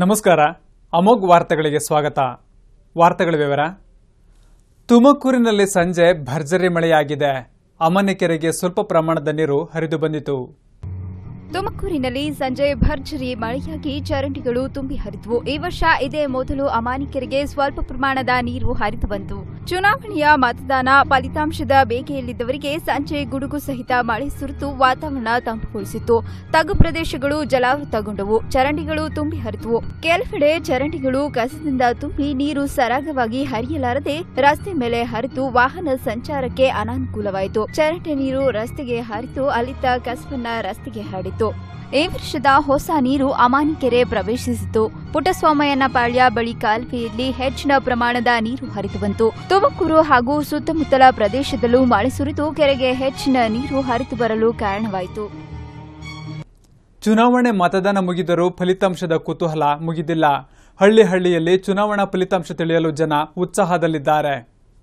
ನಮಸ್ಕಾರ ಅಮೋಘ್ ವಾರ್ತೆಗಳಿಗೆ ಸ್ವಾಗತ ವಾರ್ತೆಗಳ ವಿವರ ತುಮಕೂರಿನಲ್ಲಿ ಸಂಜೆ ಭರ್ಜರಿ ಮಳೆಯಾಗಿದೆ ಅಮನೆಕೆರೆಗೆ ಸ್ವಲ್ಪ ಪ್ರಮಾಣದ ನೀರು ಹರಿದು ಬಂದಿತು ತುಮಕೂರಿನಲ್ಲಿ ಸಂಜೆ ಭರ್ಜರಿ ಮಳೆಯಾಗಿ ಚರಂಡಿಗಳು ತುಂಬಿ ಹರಿದವು ಈ ವರ್ಷ ಇದೇ ಮೊದಲು ಅಮಾನಿಕೆರೆಗೆ ಸ್ವಲ್ಪ ಪ್ರಮಾಣದ ನೀರು ಹರಿದು ಬಂತು ಚುನಾವಣೆಯ ಮತದಾನ ಫಲಿತಾಂಶದ ಬೇಗೆಯಲ್ಲಿದ್ದವರಿಗೆ ಸಂಜೆ ಗುಡುಗು ಸಹಿತ ಮಳೆ ಸುರಿದು ವಾತಾವರಣ ತಂಪುಗೊಳಿಸಿತ್ತು ತಗ್ಗು ಪ್ರದೇಶಗಳು ಜಲಾವೃತಗೊಂಡವು ಚರಂಡಿಗಳು ತುಂಬಿ ಹರಿದವು ಕೆಲವೆಡೆ ಚರಂಡಿಗಳು ಕಸದಿಂದ ತುಂಬಿ ನೀರು ಸರಾಗವಾಗಿ ಹರಿಯಲಾರದೆ ರಸ್ತೆ ಮೇಲೆ ಹರಿದು ವಾಹನ ಸಂಚಾರಕ್ಕೆ ಅನಾನುಕೂಲವಾಯಿತು ಚರಂಡಿ ನೀರು ರಸ್ತೆಗೆ ಹರಿದು ಅಲ್ಲಿದ್ದ ಕಸವನ್ನ ರಸ್ತೆಗೆ ಹರಡಿತು ಈ ವರ್ಷದ ಹೊಸ ನೀರು ಅಮಾನಿಕೆರೆ ಪ್ರವೇಶಿಸಿತು ಪುಟ್ಟಸ್ವಾಮಯ್ಯನ ಪಾಳ್ಯ ಬಳಿ ಕಾಲುವೆಯಲ್ಲಿ ಹೆಚ್ಚಿನ ಪ್ರಮಾಣದ ನೀರು ಹರಿದು ಬಂತು ತುಮಕೂರು ಹಾಗೂ ಸುತ್ತಮುತ್ತಲ ಪ್ರದೇಶದಲ್ಲೂ ಮಳೆ ಸುರಿದು ಕೆರೆಗೆ ಹೆಚ್ಚಿನ ನೀರು ಹರಿದು ಬರಲು ಕಾರಣವಾಯಿತು ಚುನಾವಣೆ ಮತದಾನ ಮುಗಿದರೂ ಫಲಿತಾಂಶದ ಕುತೂಹಲ ಮುಗಿದಿಲ್ಲ ಹಳ್ಳಿ ಹಳ್ಳಿಯಲ್ಲಿ ಚುನಾವಣಾ ಫಲಿತಾಂಶ ತಿಳಿಯಲು ಜನ ಉತ್ಸಾಹದಲ್ಲಿದ್ದಾರೆ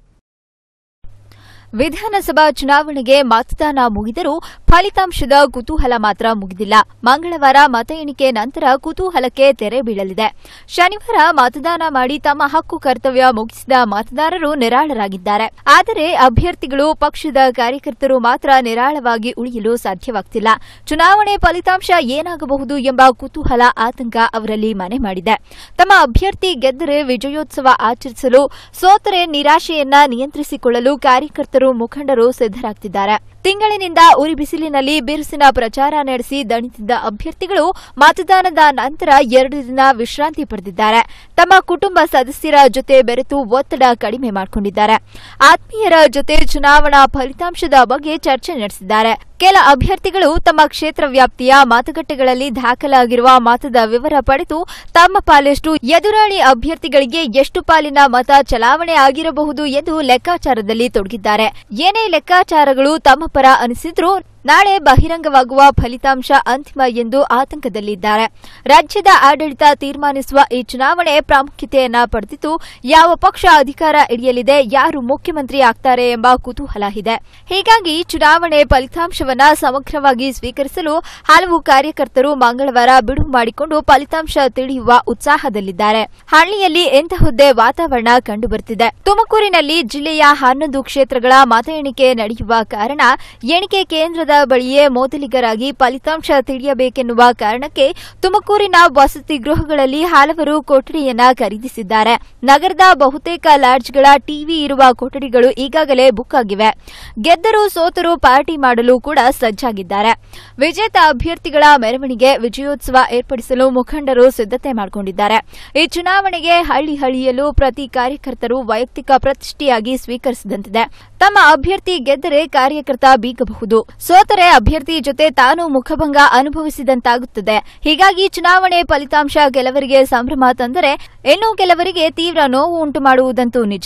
ವಿಧಾನಸಭಾ ಚುನಾವಣೆಗೆ ಮತದಾನ ಮುಗಿದರೂ ಫಲಿತಾಂಶದ ಕುತೂಹಲ ಮಾತ್ರ ಮುಗಿದಿಲ್ಲ ಮಂಗಳವಾರ ಮತ ಎಣಿಕೆ ನಂತರ ಕುತೂಹಲಕ್ಕೆ ತೆರೆ ಬೀಳಲಿದೆ ಶನಿವಾರ ಮತದಾನ ಮಾಡಿ ತಮ್ಮ ಹಕ್ಕು ಕರ್ತವ್ಯ ಮುಗಿಸಿದ ಮತದಾರರು ನಿರಾಳರಾಗಿದ್ದಾರೆ ಆದರೆ ಅಭ್ಯರ್ಥಿಗಳು ಪಕ್ಷದ ಕಾರ್ಯಕರ್ತರು ಮಾತ್ರ ನಿರಾಳವಾಗಿ ಉಳಿಯಲು ಸಾಧ್ಯವಾಗ್ತಿಲ್ಲ ಚುನಾವಣೆ ಫಲಿತಾಂಶ ಏನಾಗಬಹುದು ಎಂಬ ಕುತೂಹಲ ಆತಂಕ ಅವರಲ್ಲಿ ಮನೆ ಮಾಡಿದೆ ತಮ್ಮ ಅಭ್ಯರ್ಥಿ ಗೆದ್ದರೆ ವಿಜಯೋತ್ಸವ ಆಚರಿಸಲು ಸೋತರೆ ನಿರಾಶೆಯನ್ನ ನಿಯಂತ್ರಿಸಿಕೊಳ್ಳಲು ಕಾರ್ಯಕರ್ತರು ಮುಖಂಡರು ಸಿದ್ದರಾಗ್ತಿದ್ದಾರೆ ತಿಂಗಳಿನಿಂದ ಉರಿ ಬಿಸಿಲಿನಲ್ಲಿ ಬಿರುಸಿನ ಪ್ರಚಾರ ನಡೆಸಿ ದಣಿದಿದ್ದ ಅಭ್ಯರ್ಥಿಗಳು ಮತದಾನದ ನಂತರ ಎರಡು ದಿನ ವಿಶ್ರಾಂತಿ ಪಡೆದಿದ್ದಾರೆ ತಮ್ಮ ಕುಟುಂಬ ಸದಸ್ಯರ ಜೊತೆ ಬೆರೆತು ಒತ್ತಡ ಕಡಿಮೆ ಮಾಡಿಕೊಂಡಿದ್ದಾರೆ ಆತ್ಮೀಯರ ಜೊತೆ ಚುನಾವಣಾ ಫಲಿತಾಂಶದ ಬಗ್ಗೆ ಚರ್ಚೆ ನಡೆಸಿದ್ದಾರೆ ಕೆಲ ಅಭ್ಯರ್ಥಿಗಳು ತಮ್ಮ ಕ್ಷೇತ್ರ ವ್ಯಾಪ್ತಿಯ ಮತಗಟ್ಟೆಗಳಲ್ಲಿ ದಾಖಲಾಗಿರುವ ಮತದ ವಿವರ ಪಡೆದು ತಮ್ಮ ಪಾಲೆಷ್ಟು ಎದುರಾಳಿ ಅಭ್ಯರ್ಥಿಗಳಿಗೆ ಎಷ್ಟು ಪಾಲಿನ ಮತ ಚಲಾವಣೆ ಆಗಿರಬಹುದು ಎಂದು ಲೆಕ್ಕಾಚಾರದಲ್ಲಿ ತೊಡಗಿದ್ದಾರೆ ಏನೇ ಲೆಕ್ಕಾಚಾರಗಳು ತಮ್ಮ ಪರ ಅನಿಸಿದ್ರೂ ನಾಳೆ ಬಹಿರಂಗವಾಗುವ ಫಲಿತಾಂಶ ಅಂತಿಮ ಎಂದು ಆತಂಕದಲ್ಲಿದ್ದಾರೆ ರಾಜ್ಯದ ಆಡಳಿತ ತೀರ್ಮಾನಿಸುವ ಈ ಚುನಾವಣೆ ಪ್ರಾಮುಖ್ಯತೆಯನ್ನ ಪಡೆದಿದ್ದು ಯಾವ ಪಕ್ಷ ಅಧಿಕಾರ ಹಿಡಿಯಲಿದೆ ಯಾರು ಮುಖ್ಯಮಂತ್ರಿ ಆಗ್ತಾರೆ ಎಂಬ ಕುತೂಹಲ ಇದೆ ಹೀಗಾಗಿ ಚುನಾವಣೆ ಫಲಿತಾಂಶವನ್ನ ಸಮಗ್ರವಾಗಿ ಸ್ವೀಕರಿಸಲು ಹಲವು ಕಾರ್ಯಕರ್ತರು ಮಂಗಳವಾರ ಬಿಡುವು ಮಾಡಿಕೊಂಡು ಫಲಿತಾಂಶ ತಿಳಿಯುವ ಉತ್ಸಾಹದಲ್ಲಿದ್ದಾರೆ ಹಳ್ಳಿಯಲ್ಲಿ ಎಂತಹುದ್ದೇ ವಾತಾವರಣ ಕಂಡುಬರುತ್ತಿದೆ ತುಮಕೂರಿನಲ್ಲಿ ಜಿಲ್ಲೆಯ ಹನ್ನೊಂದು ಕ್ಷೇತ್ರಗಳ ಮತ ಎಣಿಕೆ ನಡೆಯುವ ಕಾರಣ ಎಣಿಕೆ ಕೇಂದ್ರದ ಬಳಿಯೇ ಮೊದಲಿಗರಾಗಿ ಫಲಿತಾಂಶ ತಿಳಿಯಬೇಕೆನ್ನುವ ಕಾರಣಕ್ಕೆ ತುಮಕೂರಿನ ವಸತಿ ಗೃಹಗಳಲ್ಲಿ ಹಲವರು ಕೊಠಡಿಯನ್ನ ಖರೀದಿಸಿದ್ದಾರೆ ನಗರದ ಬಹುತೇಕ ಲಾಡ್ಜ್ಗಳ ಟಿವಿ ಇರುವ ಕೊಠಡಿಗಳು ಈಗಾಗಲೇ ಬುಕ್ ಆಗಿವೆ ಗೆದ್ದರೂ ಸೋತರೂ ಪಾರ್ಟಿ ಮಾಡಲು ಕೂಡ ಸಜ್ಜಾಗಿದ್ದಾರೆ ವಿಜೇತ ಅಭ್ಯರ್ಥಿಗಳ ಮೆರವಣಿಗೆ ವಿಜಯೋತ್ಸವ ಏರ್ಪಡಿಸಲು ಮುಖಂಡರು ಸಿದ್ದತೆ ಮಾಡಿಕೊಂಡಿದ್ದಾರೆ ಈ ಚುನಾವಣೆಗೆ ಹಳ್ಳಿ ಹಳ್ಳಿಯಲ್ಲೂ ಪ್ರತಿ ಕಾರ್ಯಕರ್ತರು ವೈಯಕ್ತಿಕ ಪ್ರತಿಷ್ಠೆಯಾಗಿ ಸ್ವೀಕರಿಸಿದಂತಿದೆ ತಮ್ಮ ಅಭ್ಯರ್ಥಿ ಗೆದ್ದರೆ ಕಾರ್ಯಕರ್ತ ಬೀಗಬಹುದು ಸೋತರೆ ಅಭ್ಯರ್ಥಿ ಜೊತೆ ತಾನು ಮುಖಭಂಗ ಅನುಭವಿಸಿದಂತಾಗುತ್ತದೆ ಹೀಗಾಗಿ ಚುನಾವಣೆ ಫಲಿತಾಂಶ ಕೆಲವರಿಗೆ ಸಂಭ್ರಮ ತಂದರೆ ಇನ್ನು ಕೆಲವರಿಗೆ ತೀವ್ರ ನೋವು ಉಂಟು ಮಾಡುವುದಂತೂ ನಿಜ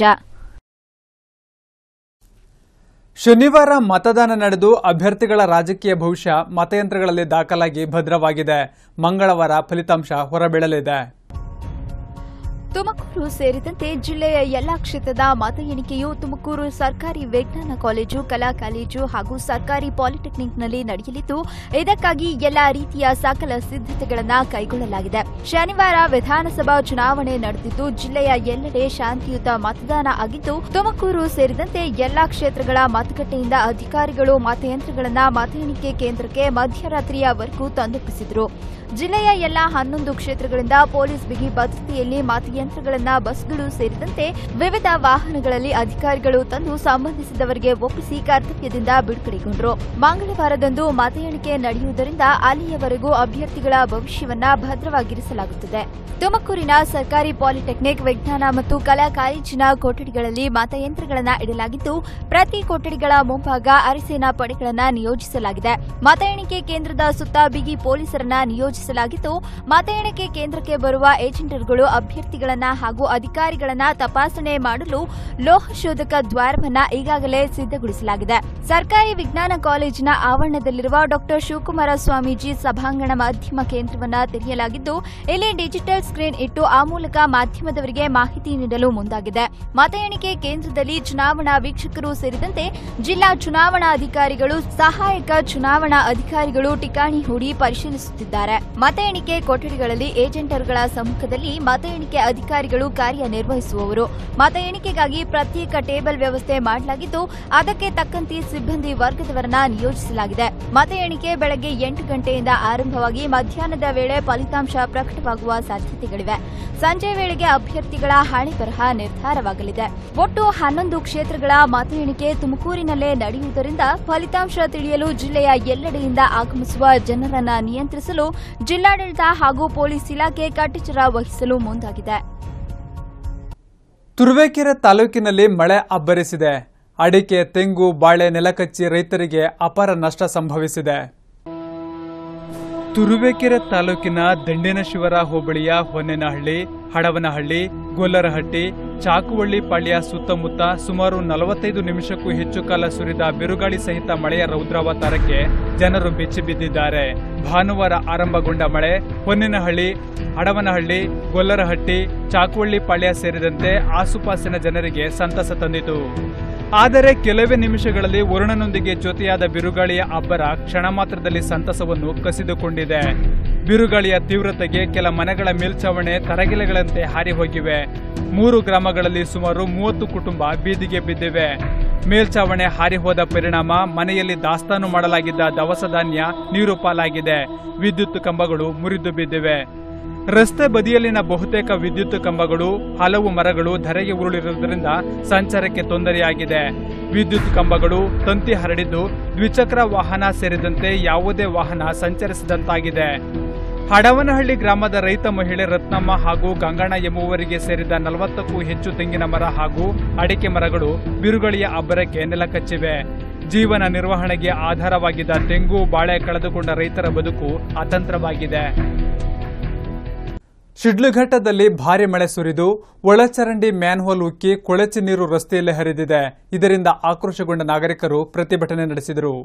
ಶನಿವಾರ ಮತದಾನ ನಡೆದು ಅಭ್ಯರ್ಥಿಗಳ ರಾಜಕೀಯ ಭವಿಷ್ಯ ಮತಯಂತ್ರಗಳಲ್ಲಿ ದಾಖಲಾಗಿ ಭದ್ರವಾಗಿದೆ ಮಂಗಳವಾರ ಫಲಿತಾಂಶ ಹೊರಬೀಳಲಿದೆ ತುಮಕೂರು ಸೇರಿದಂತೆ ಜಿಲ್ಲೆಯ ಎಲ್ಲಾ ಕ್ಷೇತ್ರದ ಮತ ಎಣಿಕೆಯು ತುಮಕೂರು ಸರ್ಕಾರಿ ವಿಜ್ಞಾನ ಕಾಲೇಜು ಕಲಾ ಕಾಲೇಜು ಹಾಗೂ ಸರ್ಕಾರಿ ಪಾಲಿಟೆಕ್ನಿಕ್ನಲ್ಲಿ ನಡೆಯಲಿದ್ದು ಇದಕ್ಕಾಗಿ ಎಲ್ಲಾ ರೀತಿಯ ಸಕಲ ಸಿದ್ದತೆಗಳನ್ನು ಕೈಗೊಳ್ಳಲಾಗಿದೆ ಶನಿವಾರ ವಿಧಾನಸಭಾ ಚುನಾವಣೆ ನಡೆದಿದ್ದು ಜಿಲ್ಲೆಯ ಎಲ್ಲೆಡೆ ಶಾಂತಿಯುತ ಮತದಾನ ಆಗಿದ್ದು ತುಮಕೂರು ಸೇರಿದಂತೆ ಎಲ್ಲಾ ಕ್ಷೇತ್ರಗಳ ಮತಗಟ್ಟೆಯಿಂದ ಅಧಿಕಾರಿಗಳು ಮತಯಂತ್ರಗಳನ್ನು ಮತ ಎಣಿಕೆ ಕೇಂದ್ರಕ್ಕೆ ಮಧ್ಯರಾತ್ರಿಯವರೆಗೂ ತಂದೊಪ್ಪಿಸಿದರು ಜಿಲ್ಲೆಯ ಎಲ್ಲಾ ಹನ್ನೊಂದು ಕ್ಷೇತ್ರಗಳಿಂದ ಪೊಲೀಸ್ ಬಿಗಿ ಭದ್ರತೆಯಲ್ಲಿ ಮತಯಂತ್ರಗಳನ್ನ ಬಸ್ಗಳು ಸೇರಿದಂತೆ ವಿವಿಧ ವಾಹನಗಳಲ್ಲಿ ಅಧಿಕಾರಿಗಳು ತಂದು ಸಂಬಂಧಿಸಿದವರಿಗೆ ಒಪ್ಪಿಸಿ ಕರ್ತವ್ಯದಿಂದ ಬಿಡುಗಡೆಗೊಂಡರು ಮಂಗಳವಾರದಂದು ಮತ ಎಣಿಕೆ ನಡೆಯುವುದರಿಂದ ಅಲ್ಲಿಯವರೆಗೂ ಅಭ್ಯರ್ಥಿಗಳ ಭವಿಷ್ಯವನ್ನ ಭದ್ರವಾಗಿರಿಸಲಾಗುತ್ತದೆ ತುಮಕೂರಿನ ಸರ್ಕಾರಿ ಪಾಲಿಟೆಕ್ನಿಕ್ ವಿಜ್ಞಾನ ಮತ್ತು ಕಲಾ ಕಾಲೇಜಿನ ಕೊಠಡಿಗಳಲ್ಲಿ ಮತಯಂತ್ರಗಳನ್ನು ಇಡಲಾಗಿದ್ದು ಪ್ರತಿ ಕೊಠಡಿಗಳ ಮುಂಭಾಗ ಅರೆಸೇನಾ ಪಡೆಗಳನ್ನ ನಿಯೋಜಿಸಲಾಗಿದೆ ಮತ ಎಣಿಕೆ ಕೇಂದ್ರದ ಸುತ್ತ ಬಿಗಿ ಪೊಲೀಸರನ್ನ ನಿಯೋಜಿಸಲಾಗಿದ್ದು ಮತ ಎಣಿಕೆ ಕೇಂದ್ರಕ್ಕೆ ಬರುವ ಏಜೆಂಟರುಗಳು ಅಭ್ಯರ್ಥಿಗಳನ್ನ ಹಾಗೂ ಅಧಿಕಾರಿಗಳನ್ನ ತಪಾಸಣೆ ಮಾಡಲು ಲೋಹ ಶೋಧಕ ದ್ವಾರವನ್ನ ಈಗಾಗಲೇ ಸಿದ್ಧಗೊಳಿಸಲಾಗಿದೆ ಸರ್ಕಾರಿ ವಿಜ್ಞಾನ ಕಾಲೇಜಿನ ಆವರಣದಲ್ಲಿರುವ ಡಾಕ್ಟರ್ ಶಿವಕುಮಾರ ಸ್ವಾಮೀಜಿ ಸಭಾಂಗಣ ಮಾಧ್ಯಮ ಕೇಂದ್ರವನ್ನ ತೆರೆಯಲಾಗಿದ್ದು ಇಲ್ಲಿ ಡಿಜಿಟಲ್ ಸ್ಕ್ರೀನ್ ಇಟ್ಟು ಆ ಮೂಲಕ ಮಾಧ್ಯಮದವರಿಗೆ ಮಾಹಿತಿ ನೀಡಲು ಮುಂದಾಗಿದೆ ಮತ ಎಣಿಕೆ ಕೇಂದ್ರದಲ್ಲಿ ಚುನಾವಣಾ ವೀಕ್ಷಕರು ಸೇರಿದಂತೆ ಜಿಲ್ಲಾ ಚುನಾವಣಾ ಅಧಿಕಾರಿಗಳು ಸಹಾಯಕ ಚುನಾವಣಾ ಅಧಿಕಾರಿಗಳು ಠಿಕಾಣಿ ಹೂಡಿ ಪರಿಶೀಲಿಸುತ್ತಿದ್ದಾರೆ ಮತ ಎಣಿಕೆ ಕೊಠಡಿಗಳಲ್ಲಿ ಏಜೆಂಟರುಗಳ ಸಮ್ಮುಖದಲ್ಲಿ ಮತ ಎಣಿಕೆ ಅಧಿಕಾರಿಗಳು ಕಾರ್ಯನಿರ್ವಹಿಸುವವರು ಮತ ಎಣಿಕೆಗಾಗಿ ಪ್ರತ್ಯೇಕ ಟೇಬಲ್ ವ್ಯವಸ್ಥೆ ಮಾಡಲಾಗಿದ್ದು ಅದಕ್ಕೆ ತಕ್ಕಂತೆ ಸಿಬ್ಬಂದಿ ವರ್ಗದವರನ್ನ ನಿಯೋಜಿಸಲಾಗಿದೆ ಮತ ಎಣಿಕೆ ಬೆಳಗ್ಗೆ ಎಂಟು ಗಂಟೆಯಿಂದ ಆರಂಭವಾಗಿ ಮಧ್ಯಾಹ್ನದ ವೇಳೆ ಫಲಿತಾಂಶ ಪ್ರಕಟವಾಗುವ ಸಾಧ್ಯತೆಗಳಿವೆ ಸಂಜೆ ವೇಳೆಗೆ ಅಭ್ಯರ್ಥಿಗಳ ಹಣೆ ಬರಹ ನಿರ್ಧಾರವಾಗಲಿದೆ ಒಟ್ಟು ಹನ್ನೊಂದು ಕ್ಷೇತ್ರಗಳ ಮತ ಎಣಿಕೆ ತುಮಕೂರಿನಲ್ಲೇ ನಡೆಯುವುದರಿಂದ ಫಲಿತಾಂಶ ತಿಳಿಯಲು ಜಿಲ್ಲೆಯ ಎಲ್ಲೆಡೆಯಿಂದ ಆಗಮಿಸುವ ಜನರನ್ನ ನಿಯಂತ್ರಿಸಲು ಜಿಲ್ಲಾಡಳಿತ ಹಾಗೂ ಪೊಲೀಸ್ ಇಲಾಖೆ ಕಟ್ಟೆಚ್ಚರ ವಹಿಸಲು ಮುಂದಾಗಿದೆ ತುರುವೇಕೆರೆ ತಾಲೂಕಿನಲ್ಲಿ ಮಳೆ ಅಬ್ಬರಿಸಿದೆ ಅಡಿಕೆ ತೆಂಗು ಬಾಳೆ ನೆಲಕಚ್ಚಿ ರೈತರಿಗೆ ಅಪಾರ ನಷ್ಟ ಸಂಭವಿಸಿದೆ ತುರುವೇಕೆರೆ ತಾಲೂಕಿನ ದಂಡಿನಶಿವರ ಹೋಬಳಿಯ ಹೊನ್ನೆನಹಳ್ಳಿ ಹಡವನಹಳ್ಳಿ ಗೊಲ್ಲರಹಟ್ಟಿ ಚಾಕುವಳ್ಳಿ ಪಾಳ್ಯ ಸುತ್ತಮುತ್ತ ಸುಮಾರು ನಲವತ್ತೈದು ನಿಮಿಷಕ್ಕೂ ಹೆಚ್ಚು ಕಾಲ ಸುರಿದ ಬಿರುಗಾಳಿ ಸಹಿತ ಮಳೆಯ ರೌದ್ರಾವತಾರಕ್ಕೆ ಜನರು ಬೆಚ್ಚಿಬಿದ್ದಿದ್ದಾರೆ ಭಾನುವಾರ ಆರಂಭಗೊಂಡ ಮಳೆ ಹೊನ್ನೆನಹಳ್ಳಿ ಹಡವನಹಳ್ಳಿ ಗೊಲ್ಲರಹಟ್ಟಿ ಚಾಕುವಳ್ಳಿ ಪಾಳ್ಯ ಸೇರಿದಂತೆ ಆಸುಪಾಸಿನ ಜನರಿಗೆ ಸಂತಸ ತಂದಿತು ಆದರೆ ಕೆಲವೇ ನಿಮಿಷಗಳಲ್ಲಿ ವರುಣನೊಂದಿಗೆ ಜೊತೆಯಾದ ಬಿರುಗಾಳಿಯ ಅಬ್ಬರ ಕ್ಷಣ ಮಾತ್ರದಲ್ಲಿ ಸಂತಸವನ್ನು ಕಸಿದುಕೊಂಡಿದೆ ಬಿರುಗಾಳಿಯ ತೀವ್ರತೆಗೆ ಕೆಲ ಮನೆಗಳ ಮೇಲ್ಛಾವಣೆ ತರಗಿಲೆಗಳಂತೆ ಹಾರಿ ಹೋಗಿವೆ ಮೂರು ಗ್ರಾಮಗಳಲ್ಲಿ ಸುಮಾರು ಮೂವತ್ತು ಕುಟುಂಬ ಬೀದಿಗೆ ಬಿದ್ದಿವೆ ಮೇಲ್ಛಾವಣೆ ಹಾರಿ ಹೋದ ಪರಿಣಾಮ ಮನೆಯಲ್ಲಿ ದಾಸ್ತಾನು ಮಾಡಲಾಗಿದ್ದ ದವಸ ಧಾನ್ಯ ನೀರು ಪಾಲಾಗಿದೆ ವಿದ್ಯುತ್ ಕಂಬಗಳು ಮುರಿದು ಬಿದ್ದಿವೆ ರಸ್ತೆ ಬದಿಯಲ್ಲಿನ ಬಹುತೇಕ ವಿದ್ಯುತ್ ಕಂಬಗಳು ಹಲವು ಮರಗಳು ಧರೆಗೆ ಉರುಳಿರುವುದರಿಂದ ಸಂಚಾರಕ್ಕೆ ತೊಂದರೆಯಾಗಿದೆ ವಿದ್ಯುತ್ ಕಂಬಗಳು ತಂತಿ ಹರಡಿದ್ದು ದ್ವಿಚಕ್ರ ವಾಹನ ಸೇರಿದಂತೆ ಯಾವುದೇ ವಾಹನ ಸಂಚರಿಸದಂತಾಗಿದೆ ಹಡವನಹಳ್ಳಿ ಗ್ರಾಮದ ರೈತ ಮಹಿಳೆ ರತ್ನಮ್ಮ ಹಾಗೂ ಗಂಗಣ್ಣ ಎಂಬುವರಿಗೆ ಸೇರಿದ ನಲವತ್ತಕ್ಕೂ ಹೆಚ್ಚು ತೆಂಗಿನ ಮರ ಹಾಗೂ ಅಡಿಕೆ ಮರಗಳು ಬಿರುಗಳಿಯ ಅಬ್ಬರಕ್ಕೆ ನೆಲಕಚ್ಚಿವೆ ಜೀವನ ನಿರ್ವಹಣೆಗೆ ಆಧಾರವಾಗಿದ್ದ ತೆಂಗು ಬಾಳೆ ಕಳೆದುಕೊಂಡ ರೈತರ ಬದುಕು ಅತಂತ್ರವಾಗಿದೆ ಶಿಡ್ಲಘಟ್ಟದಲ್ಲಿ ಭಾರಿ ಮಳೆ ಸುರಿದು ಒಳಚರಂಡಿ ಮ್ಯಾನ್ಹೋಲ್ ಉಕ್ಕಿ ಕೊಳಚೆ ನೀರು ರಸ್ತೆಯಲ್ಲಿ ಹರಿದಿದೆ ಇದರಿಂದ ಆಕ್ರೋಶಗೊಂಡ ನಾಗರಿಕರು ಪ್ರತಿಭಟನೆ ನಡೆಸಿದರು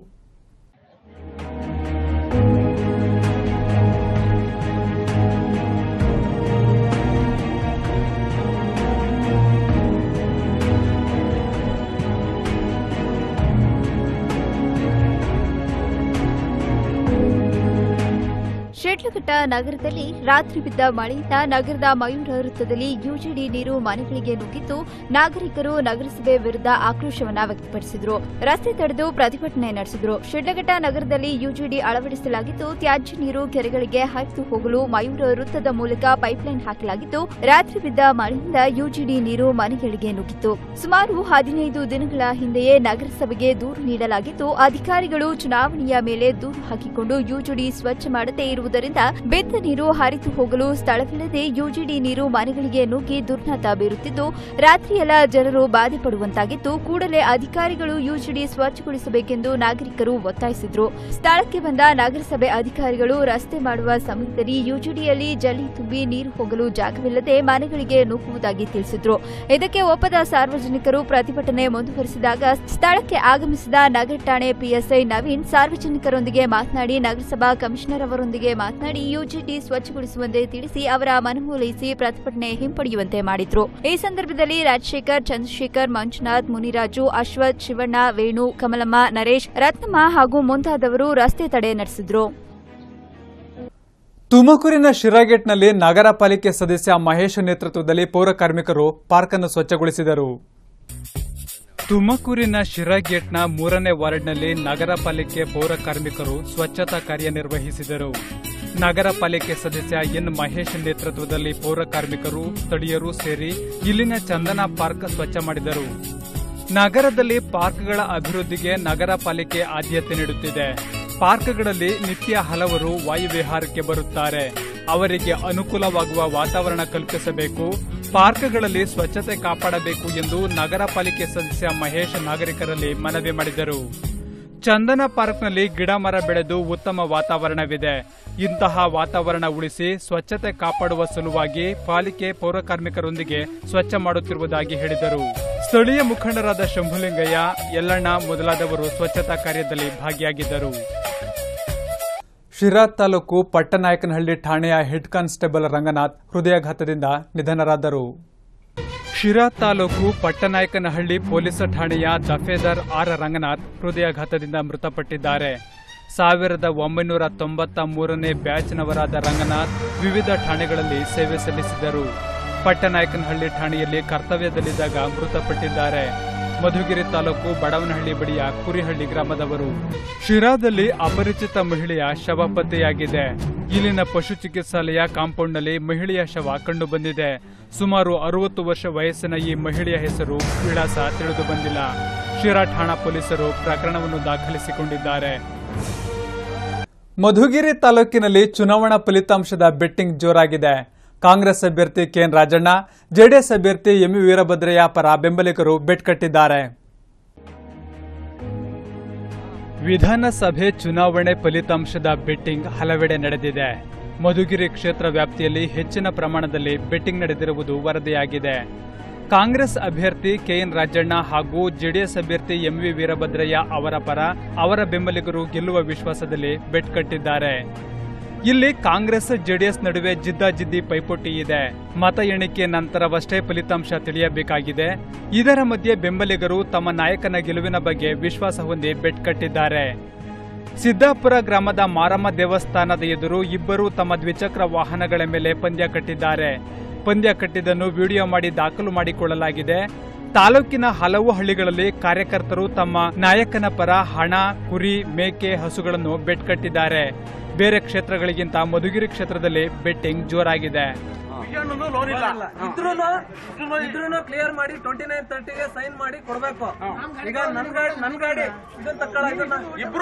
ಶಿಡ್ಲಘಟ್ಟ ನಗರದಲ್ಲಿ ರಾತ್ರಿ ಬಿದ್ದ ಮಳೆಯಿಂದ ನಗರದ ಮಯೂರ ವೃತ್ತದಲ್ಲಿ ಯುಜಿಡಿ ನೀರು ಮನೆಗಳಿಗೆ ನುಗ್ಗಿದ್ದು ನಾಗರಿಕರು ನಗರಸಭೆ ವಿರುದ್ಧ ಆಕ್ರೋಶವನ್ನ ವ್ಯಕ್ತಪಡಿಸಿದರು ರಸ್ತೆ ತಡೆದು ಪ್ರತಿಭಟನೆ ನಡೆಸಿದರು ಶಿಡ್ಲಘಟ್ಟ ನಗರದಲ್ಲಿ ಯುಜಿಡಿ ಅಳವಡಿಸಲಾಗಿದ್ದು ತ್ಯಾಜ್ಯ ನೀರು ಕೆರೆಗಳಿಗೆ ಹರಿದು ಹೋಗಲು ಮಯೂರ ವೃತ್ತದ ಮೂಲಕ ಪೈಪ್ಲೈನ್ ಹಾಕಲಾಗಿದ್ದು ರಾತ್ರಿ ಬಿದ್ದ ಮಳೆಯಿಂದ ಯುಜಿಡಿ ನೀರು ಮನೆಗಳಿಗೆ ನುಗ್ಗಿತ್ತು ಸುಮಾರು ಹದಿನೈದು ದಿನಗಳ ಹಿಂದೆಯೇ ನಗರಸಭೆಗೆ ದೂರು ನೀಡಲಾಗಿದ್ದು ಅಧಿಕಾರಿಗಳು ಚುನಾವಣೆಯ ಮೇಲೆ ದೂರು ಹಾಕಿಕೊಂಡು ಯುಜಿಡಿ ಸ್ವಚ್ಛ ಮಾಡದೇ ಇರುವುದರಿಂದ ಬಿದ್ದ ನೀರು ಹರಿದು ಹೋಗಲು ಸ್ಥಳವಿಲ್ಲದೆ ಯುಜಿಡಿ ನೀರು ಮನೆಗಳಿಗೆ ನುಗ್ಗಿ ದುರ್ನಾತ ಬೀರುತ್ತಿದ್ದು ರಾತ್ರಿಯೆಲ್ಲ ಜನರು ಬಾಧೆ ಪಡುವಂತಾಗಿದ್ದು ಕೂಡಲೇ ಅಧಿಕಾರಿಗಳು ಯುಜಿಡಿ ಸ್ವಚ್ಛಗೊಳಿಸಬೇಕೆಂದು ನಾಗರಿಕರು ಒತ್ತಾಯಿಸಿದ್ರು ಸ್ಥಳಕ್ಕೆ ಬಂದ ನಗರಸಭೆ ಅಧಿಕಾರಿಗಳು ರಸ್ತೆ ಮಾಡುವ ಸಮಯದಲ್ಲಿ ಯುಜಿಡಿಯಲ್ಲಿ ಜಲ್ಲಿ ತುಂಬಿ ನೀರು ಹೋಗಲು ಜಾಗವಿಲ್ಲದೆ ಮನೆಗಳಿಗೆ ನುಗ್ಗುವುದಾಗಿ ತಿಳಿಸಿದ್ರು ಇದಕ್ಕೆ ಒಪ್ಪದ ಸಾರ್ವಜನಿಕರು ಪ್ರತಿಭಟನೆ ಮುಂದುವರಿಸಿದಾಗ ಸ್ಥಳಕ್ಕೆ ಆಗಮಿಸಿದ ನಗರ ಠಾಣೆ ಪಿಎಸ್ಐ ನವೀನ್ ಸಾರ್ವಜನಿಕರೊಂದಿಗೆ ಮಾತನಾಡಿ ನಗರಸಭಾ ಕಮಿಷನರ್ ಅವರೊಂದಿಗೆ ಮಾತನಾಡಿ ಯುಜಿಟಿ ಸ್ವಚ್ಛಗೊಳಿಸುವಂತೆ ತಿಳಿಸಿ ಅವರ ಮನವೊಲಿಸಿ ಪ್ರತಿಭಟನೆ ಹಿಂಪಡೆಯುವಂತೆ ಮಾಡಿದ್ರು ಈ ಸಂದರ್ಭದಲ್ಲಿ ರಾಜಶೇಖರ್ ಚಂದ್ರಶೇಖರ್ ಮಂಜುನಾಥ್ ಮುನಿರಾಜು ಅಶ್ವಥ್ ಶಿವಣ್ಣ ವೇಣು ಕಮಲಮ್ಮ ನರೇಶ್ ರತ್ನಮ್ಮ ಹಾಗೂ ಮುಂತಾದವರು ರಸ್ತೆ ತಡೆ ನಡೆಸಿದ್ರು ತುಮಕೂರಿನ ಶಿರಾಗೇಟ್ನಲ್ಲಿ ನಗರ ಪಾಲಿಕೆ ಸದಸ್ಯ ಮಹೇಶ್ ನೇತೃತ್ವದಲ್ಲಿ ಪೌರ ಕಾರ್ಮಿಕರು ಪಾರ್ಕ್ ಅನ್ನು ಸ್ವಚ್ಛಗೊಳಿಸಿದರು ತುಮಕೂರಿನ ಶಿರಾಗೇಟ್ನ ಮೂರನೇ ವಾರ್ಡ್ನಲ್ಲಿ ನಗರ ಪಾಲಿಕೆ ಪೌರ ಕಾರ್ಮಿಕರು ಸ್ವಚ್ಛತಾ ಕಾರ್ಯನಿರ್ವಹಿಸಿದರು ನಗರ ಪಾಲಿಕೆ ಸದಸ್ಯ ಎನ್ ಮಹೇಶ್ ನೇತೃತ್ವದಲ್ಲಿ ಪೌರ ಕಾರ್ಮಿಕರು ಸ್ಥಳೀಯರು ಸೇರಿ ಇಲ್ಲಿನ ಚಂದನ ಪಾರ್ಕ್ ಸ್ವಚ್ಛ ಮಾಡಿದರು ನಗರದಲ್ಲಿ ಪಾರ್ಕ್ಗಳ ಅಭಿವೃದ್ಧಿಗೆ ನಗರ ಪಾಲಿಕೆ ಆದ್ಯತೆ ನೀಡುತ್ತಿದೆ ಪಾರ್ಕ್ಗಳಲ್ಲಿ ನಿತ್ಯ ಹಲವರು ವಾಯುವಿಹಾರಕ್ಕೆ ಬರುತ್ತಾರೆ ಅವರಿಗೆ ಅನುಕೂಲವಾಗುವ ವಾತಾವರಣ ಕಲ್ಪಿಸಬೇಕು ಪಾರ್ಕ್ಗಳಲ್ಲಿ ಸ್ವಚ್ಛತೆ ಕಾಪಾಡಬೇಕು ಎಂದು ನಗರ ಪಾಲಿಕೆ ಸದಸ್ಯ ಮಹೇಶ್ ನಾಗರಿಕರಲ್ಲಿ ಮನವಿ ಮಾಡಿದರು ಚಂದನ ಪಾರ್ಕ್ನಲ್ಲಿ ಗಿಡ ಮರ ಬೆಳೆದು ಉತ್ತಮ ವಾತಾವರಣವಿದೆ ಇಂತಹ ವಾತಾವರಣ ಉಳಿಸಿ ಸ್ವಚ್ಛತೆ ಕಾಪಾಡುವ ಸಲುವಾಗಿ ಪಾಲಿಕೆ ಪೌರಕಾರ್ಮಿಕರೊಂದಿಗೆ ಸ್ವಚ್ಛ ಮಾಡುತ್ತಿರುವುದಾಗಿ ಹೇಳಿದರು ಸ್ಥಳೀಯ ಮುಖಂಡರಾದ ಶಂಭುಲಿಂಗಯ್ಯ ಯಲ್ಲಣ್ಣ ಮೊದಲಾದವರು ಸ್ವಚ್ಛತಾ ಕಾರ್ಯದಲ್ಲಿ ಭಾಗಿಯಾಗಿದ್ದರು ಶಿರಾ ತಾಲೂಕು ಪಟ್ಟನಾಯಕನಹಳ್ಳಿ ಠಾಣೆಯ ಹೆಡ್ ಕಾನ್ಸ್ಟೇಬಲ್ ರಂಗನಾಥ್ ಹೃದಯಾಘಾತದಿಂದ ನಿಧನರಾದರು ಶಿರಾ ತಾಲೂಕು ಪಟ್ಟನಾಯಕನಹಳ್ಳಿ ಪೊಲೀಸ್ ಠಾಣೆಯ ದಫೇದಾರ್ ಆರ್ ರಂಗನಾಥ್ ಹೃದಯಾಘಾತದಿಂದ ಮೃತಪಟ್ಟಿದ್ದಾರೆ ಸಾವಿರದ ಒಂಬೈನೂರ ತೊಂಬತ್ತ ಮೂರನೇ ಬ್ಯಾಚ್ನವರಾದ ರಂಗನಾಥ್ ವಿವಿಧ ಠಾಣೆಗಳಲ್ಲಿ ಸೇವೆ ಸಲ್ಲಿಸಿದರು ಪಟ್ಟನಾಯಕನಹಳ್ಳಿ ಠಾಣೆಯಲ್ಲಿ ಕರ್ತವ್ಯದಲ್ಲಿದ್ದಾಗ ಮೃತಪಟ್ಟಿದ್ದಾರೆ ಮಧುಗಿರಿ ತಾಲೂಕು ಬಡವನಹಳ್ಳಿ ಬಳಿಯ ಕುರಿಹಳ್ಳಿ ಗ್ರಾಮದವರು ಶಿರಾದಲ್ಲಿ ಅಪರಿಚಿತ ಮಹಿಳೆಯ ಶವ ಪತ್ತೆಯಾಗಿದೆ ಇಲ್ಲಿನ ಪಶು ಚಿಕಿತ್ಸಾಲಯ ಕಾಂಪೌಂಡ್ನಲ್ಲಿ ಮಹಿಳೆಯ ಶವ ಕಂಡುಬಂದಿದೆ ಸುಮಾರು ಅರವತ್ತು ವರ್ಷ ವಯಸ್ಸಿನ ಈ ಮಹಿಳೆಯ ಹೆಸರು ವಿಳಾಸ ತಿಳಿದು ಬಂದಿಲ್ಲ ಶಿರಾ ಠಾಣಾ ಪೊಲೀಸರು ಪ್ರಕರಣವನ್ನು ದಾಖಲಿಸಿಕೊಂಡಿದ್ದಾರೆ ಮಧುಗಿರಿ ತಾಲೂಕಿನಲ್ಲಿ ಚುನಾವಣಾ ಫಲಿತಾಂಶದ ಬೆಟ್ಟಿಂಗ್ ಜೋರಾಗಿದೆ ಕಾಂಗ್ರೆಸ್ ಅಭ್ಯರ್ಥಿ ಕೆಎನ್ ರಾಜಣ್ಣ ಜೆಡಿಎಸ್ ಅಭ್ಯರ್ಥಿ ಎಂವಿ ವೀರಭದ್ರಯ್ಯ ಪರ ಬೆಂಬಲಿಗರು ಬೆಟ್ ಕಟ್ಟಿದ್ದಾರೆ ವಿಧಾನಸಭೆ ಚುನಾವಣೆ ಫಲಿತಾಂಶದ ಬೆಟ್ಟಿಂಗ್ ಹಲವೆಡೆ ನಡೆದಿದೆ ಮಧುಗಿರಿ ಕ್ಷೇತ್ರ ವ್ಯಾಪ್ತಿಯಲ್ಲಿ ಹೆಚ್ಚಿನ ಪ್ರಮಾಣದಲ್ಲಿ ಬೆಟ್ಟಿಂಗ್ ನಡೆದಿರುವುದು ವರದಿಯಾಗಿದೆ ಕಾಂಗ್ರೆಸ್ ಅಭ್ಯರ್ಥಿ ಕೆಎನ್ ರಾಜಣ್ಣ ಹಾಗೂ ಜೆಡಿಎಸ್ ಅಭ್ಯರ್ಥಿ ಎಂವಿ ವೀರಭದ್ರಯ್ಯ ಅವರ ಪರ ಅವರ ಬೆಂಬಲಿಗರು ಗೆಲ್ಲುವ ವಿಶ್ವಾಸದಲ್ಲಿ ಬೆಟ್ ಕಟ್ಟಿದ್ದಾರೆ ಇಲ್ಲಿ ಕಾಂಗ್ರೆಸ್ ಜೆಡಿಎಸ್ ನಡುವೆ ಜಿದ್ದಾಜಿದ್ದಿ ಪೈಪೋಟಿ ಇದೆ ಮತ ಎಣಿಕೆ ನಂತರವಷ್ಟೇ ಫಲಿತಾಂಶ ತಿಳಿಯಬೇಕಾಗಿದೆ ಇದರ ಮಧ್ಯೆ ಬೆಂಬಲಿಗರು ತಮ್ಮ ನಾಯಕನ ಗೆಲುವಿನ ಬಗ್ಗೆ ವಿಶ್ವಾಸ ಹೊಂದಿ ಬೆಟ್ ಕಟ್ಟಿದ್ದಾರೆ ಸಿದ್ದಾಪುರ ಗ್ರಾಮದ ಮಾರಮ್ಮ ದೇವಸ್ಥಾನದ ಎದುರು ಇಬ್ಬರು ತಮ್ಮ ದ್ವಿಚಕ್ರ ವಾಹನಗಳ ಮೇಲೆ ಪಂದ್ಯ ಕಟ್ಟಿದ್ದಾರೆ ಪಂದ್ಯ ಕಟ್ಟಿದ್ದನ್ನು ವಿಡಿಯೋ ಮಾಡಿ ದಾಖಲು ಮಾಡಿಕೊಳ್ಳಲಾಗಿದೆ ತಾಲೂಕಿನ ಹಲವು ಹಳ್ಳಿಗಳಲ್ಲಿ ಕಾರ್ಯಕರ್ತರು ತಮ್ಮ ನಾಯಕನ ಪರ ಹಣ ಕುರಿ ಮೇಕೆ ಹಸುಗಳನ್ನು ಬೆಟ್ ಕಟ್ಟಿದ್ದಾರೆ ಬೇರೆ ಕ್ಷೇತ್ರಗಳಿಗಿಂತ ಮಧುಗಿರಿ ಕ್ಷೇತ್ರದಲ್ಲಿ ಬೆಟ್ಟಿಂಗ್ ಜೋರಾಗಿದೆ ಲೋನ್ ಇಲ್ಲ ಇದ್ರೂನು ಇದ್ರೂನು ಕ್ಲಿಯರ್ ಮಾಡಿ ಟ್ವೆಂಟಿ ನೈನ್ ತರ್ಟಿಗೆ ಸೈನ್ ಮಾಡಿ ಕೊಡ್ಬೇಕು ಈಗ ನನ್ ಗಾಡಿ ನನ್ ಗಾಡಿ ಇದನ್ನ ತಕ್ಕೊಳ ಇದನ್ನ ಇಬ್ರು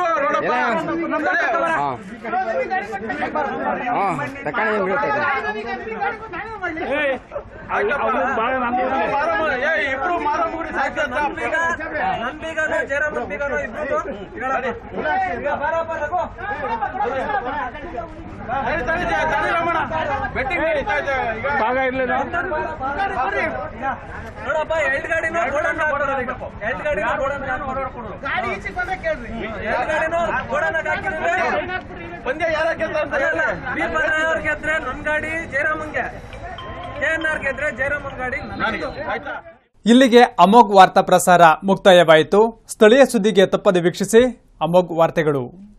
ಇಬ್ರು ನನ್ ಬೀಗ ನನ್ ಬೀಗನು ಜಯರಾಮನ್ ಬೀಗನು ಇಬ್ರು ಈಗ ಬಾರಪ್ಪ ರಘು. ನೋಡಪ್ಪ ಎರಡ್ ಗಾಡಿನೂ ಗೋಡನ್ ಎರಡ್ ಗಾಡಿನೂ ಗೋಡನ್ ಗಾಡಿ ಎರಡ್ ಗಾಡಿನೂ ಗೋಡನ್ ಹಾಕಿದ್ರೆ ಪಂದ್ಯ ಯಾರ ಅವ್ರ ಗೆದ್ರೆ ನನ್ ಗಾಡಿ ಜಯರಾಮನ್ಗೆ ಕೆ ಎನ್ ಆರ್ ಗೆದ್ರೆ ಜಯರಾಮನ್ ಗಾಡಿ ನನಗೆ ಆಯ್ತಾ ಇಲ್ಲಿಗೆ ಅಮೋಘ್ ವಾರ್ತಾ ಪ್ರಸಾರ ಮುಕ್ತಾಯವಾಯಿತು ಸ್ಥಳೀಯ ಸುದ್ದಿಗೆ ತಪ್ಪದೆ ವೀಕ್ಷಿಸಿ ಅಮೋಘ್ ವಾರ್ತೆಗಳು